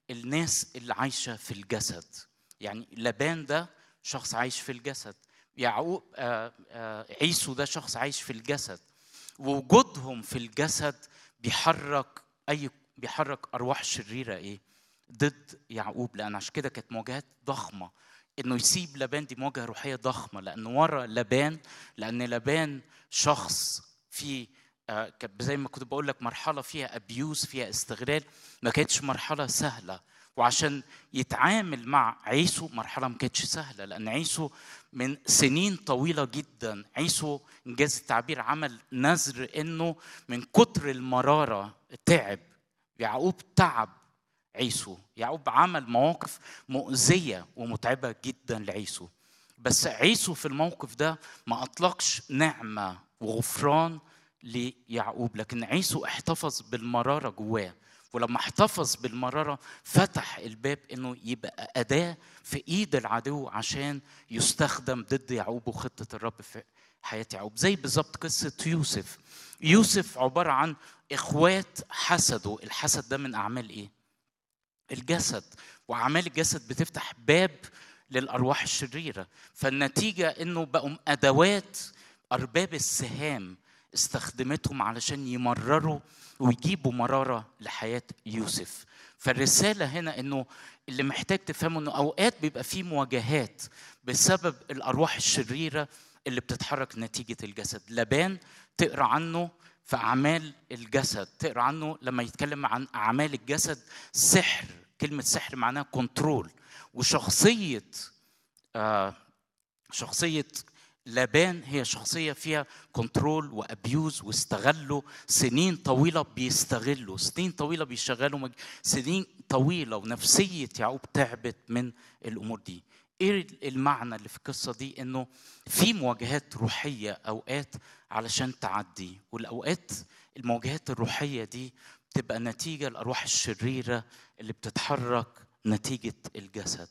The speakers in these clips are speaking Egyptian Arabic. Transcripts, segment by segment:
الناس اللي عايشه في الجسد يعني لبان ده شخص عايش في الجسد يعقوب آه آه عيسو ده شخص عايش في الجسد ووجودهم في الجسد بيحرك اي بيحرك ارواح شريره ايه ضد يعقوب لان عشان كده كانت مواجهات ضخمه انه يسيب لبان دي مواجهه روحيه ضخمه لان ورا لبان لان لبان شخص في آه زي ما كنت بقول لك مرحله فيها ابيوز فيها استغلال ما كانتش مرحله سهله وعشان يتعامل مع عيسو مرحله ما كانتش سهله لان عيسو من سنين طويله جدا عيسو انجاز التعبير عمل نذر انه من كتر المراره تعب يعقوب تعب عيسو يعقوب عمل مواقف مؤذيه ومتعبه جدا لعيسو بس عيسو في الموقف ده ما اطلقش نعمه وغفران ليعقوب لكن عيسو احتفظ بالمراره جواه ولما احتفظ بالمراره فتح الباب انه يبقى اداه في ايد العدو عشان يستخدم ضد يعقوب وخطه الرب في حياه يعقوب زي بالظبط قصه يوسف يوسف عباره عن اخوات حسدوا الحسد ده من اعمال ايه الجسد واعمال الجسد بتفتح باب للارواح الشريره فالنتيجه انه بقوا ادوات ارباب السهام استخدمتهم علشان يمرروا ويجيبوا مراره لحياه يوسف فالرساله هنا انه اللي محتاج تفهمه انه اوقات بيبقى في مواجهات بسبب الارواح الشريره اللي بتتحرك نتيجه الجسد لبان تقرا عنه في اعمال الجسد تقرا عنه لما يتكلم عن اعمال الجسد سحر كلمه سحر معناها كنترول وشخصيه آه شخصيه لابان هي شخصيه فيها كنترول وابيوز واستغلوا سنين طويله بيستغلوا سنين طويله بيشغلوا مج... سنين طويله ونفسيه يعقوب تعبت من الامور دي ايه المعنى اللي في القصه دي انه في مواجهات روحيه اوقات علشان تعدي والاوقات المواجهات الروحيه دي بتبقى نتيجه الارواح الشريره اللي بتتحرك نتيجه الجسد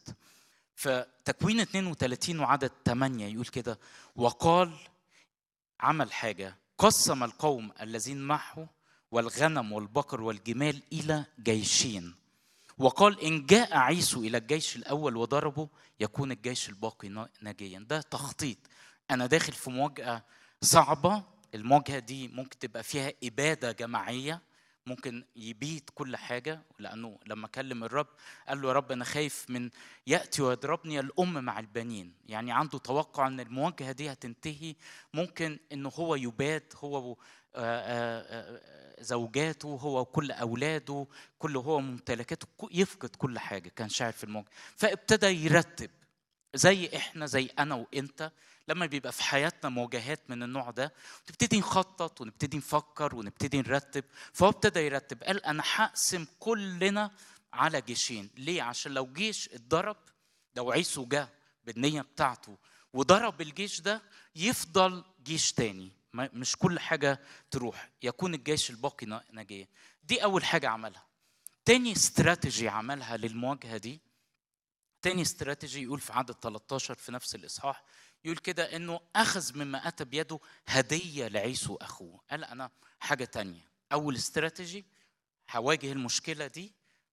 فتكوين 32 وعدد 8 يقول كده وقال عمل حاجة قسم القوم الذين معه والغنم والبقر والجمال إلى جيشين وقال إن جاء عيسو إلى الجيش الأول وضربه يكون الجيش الباقي ناجيا ده تخطيط أنا داخل في مواجهة صعبة المواجهة دي ممكن تبقى فيها إبادة جماعية ممكن يبيت كل حاجة لأنه لما كلم الرب قال له يا رب أنا خايف من يأتي ويضربني الأم مع البنين يعني عنده توقع أن المواجهة دي هتنتهي ممكن أنه هو يبات هو زوجاته هو وكل أولاده كل هو ممتلكاته يفقد كل حاجة كان شاعر في المواجهة فابتدى يرتب زي احنا زي انا وانت لما بيبقى في حياتنا مواجهات من النوع ده نبتدي نخطط ونبتدي نفكر ونبتدي نرتب فهو ابتدى يرتب قال انا هقسم كلنا على جيشين ليه عشان لو جيش اتضرب لو عيسو جه بالنيه بتاعته وضرب الجيش ده يفضل جيش تاني مش كل حاجه تروح يكون الجيش الباقي ناجيا دي اول حاجه عملها تاني استراتيجي عملها للمواجهه دي تاني استراتيجي يقول في عدد 13 في نفس الاصحاح يقول كده انه اخذ مما اتى بيده هديه لعيسو اخوه قال انا حاجه تانية اول استراتيجي هواجه المشكله دي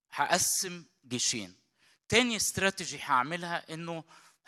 هقسم جيشين تاني استراتيجي هعملها انه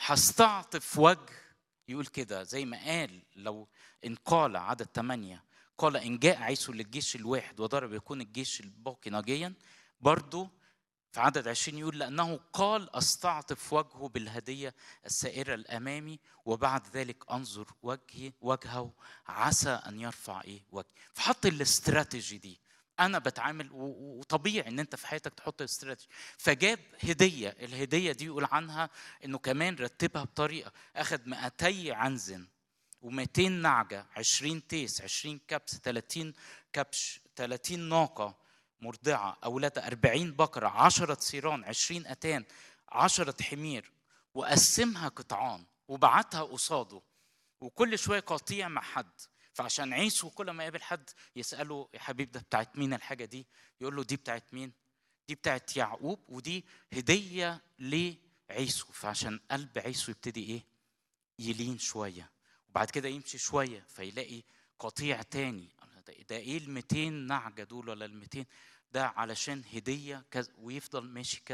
هستعطف وجه يقول كده زي ما قال لو ان قال عدد ثمانية قال ان جاء عيسو للجيش الواحد وضرب يكون الجيش الباقي ناجيا برضه في عدد عشرين يقول لأنه قال أستعطف وجهه بالهدية السائرة الأمامي وبعد ذلك أنظر وجهي وجهه عسى أن يرفع إيه وجهي فحط الاستراتيجي دي أنا بتعامل وطبيعي إن أنت في حياتك تحط استراتيجي فجاب هدية الهدية دي يقول عنها إنه كمان رتبها بطريقة أخذ 200 عنزن و200 نعجة 20 تيس 20 كبس 30 كبش 30 ناقة مرضعة أولادها أربعين بقرة عشرة صيران عشرين أتان عشرة حمير وقسمها قطعان وبعتها قصاده وكل شوية قطيع مع حد فعشان عيسو كل ما يقابل حد يسأله يا حبيب ده بتاعت مين الحاجة دي يقول له دي بتاعت مين دي بتاعت يعقوب ودي هدية لعيسو فعشان قلب عيسو يبتدي ايه يلين شوية وبعد كده يمشي شوية فيلاقي قطيع تاني ده ايه ال 200 نعجة دول ولا ال 200 ده علشان هديه كذا ويفضل ماشي كذا